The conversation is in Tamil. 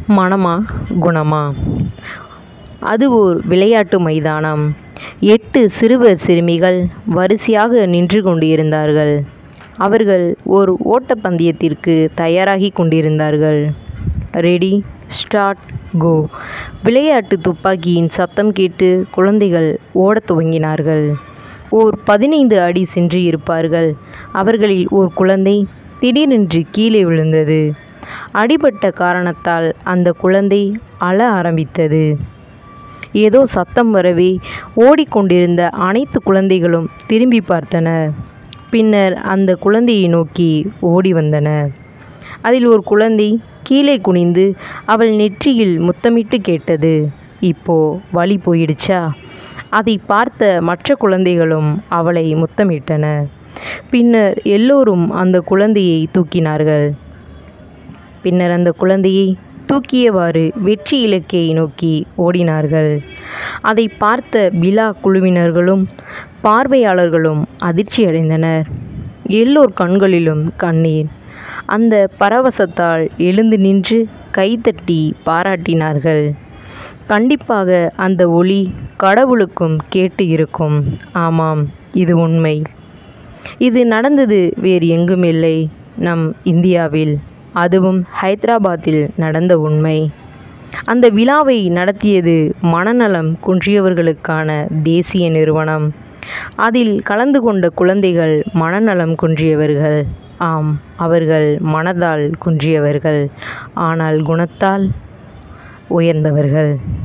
மனமா குணமா அது ஓர் விளையாட்டு மைதானம் எட்டு சிறுவர் சிறுமிகள் வரிசையாக நின்று கொண்டிருந்தார்கள் அவர்கள் ஓர் ஓட்டப்பந்தயத்திற்கு தயாராகி கொண்டிருந்தார்கள் ரெடி ஸ்டார்ட் கோ விளையாட்டு துப்பாக்கியின் சத்தம் கேட்டு குழந்தைகள் ஓடத் துவங்கினார்கள் ஓர் பதினைந்து அடி சென்று இருப்பார்கள் அவர்களில் ஓர் குழந்தை திடீரென்று கீழே விழுந்தது அடிபட்ட காரணத்தால் அந்த குழந்தை அழ ஆரம்பித்தது ஏதோ சத்தம் வரவே ஓடிக்கொண்டிருந்த அனைத்து குழந்தைகளும் திரும்பி பார்த்தனர் பின்னர் அந்த குழந்தையை நோக்கி ஓடி வந்தனர் அதில் ஒரு குழந்தை கீழே குனிந்து அவள் நெற்றியில் முத்தமிட்டு கேட்டது இப்போ வலி போயிடுச்சா அதை பார்த்த மற்ற குழந்தைகளும் அவளை முத்தமிட்டனர் பின்னர் எல்லோரும் அந்த குழந்தையை தூக்கினார்கள் பின்னர் அந்த குழந்தையை தூக்கியவாறு வெற்றி இலக்கை நோக்கி ஓடினார்கள் அதை பார்த்த விழா குழுவினர்களும் பார்வையாளர்களும் அதிர்ச்சியடைந்தனர் எல்லோர் கண்களிலும் கண்ணீர் அந்த பரவசத்தால் எழுந்து நின்று கைத்தட்டி பாராட்டினார்கள் கண்டிப்பாக அந்த ஒளி கடவுளுக்கும் கேட்டு இருக்கும் ஆமாம் இது உண்மை இது நடந்தது வேறு எங்குமில்லை நம் இந்தியாவில் அதுவும் ஹைதராபாத்தில் நடந்த உண்மை அந்த விழாவை நடத்தியது மனநலம் குன்றியவர்களுக்கான தேசிய நிறுவனம் அதில் கலந்து கொண்ட குழந்தைகள் மனநலம் குன்றியவர்கள் ஆம் அவர்கள் மனதால் குன்றியவர்கள் ஆனால் குணத்தால் உயர்ந்தவர்கள்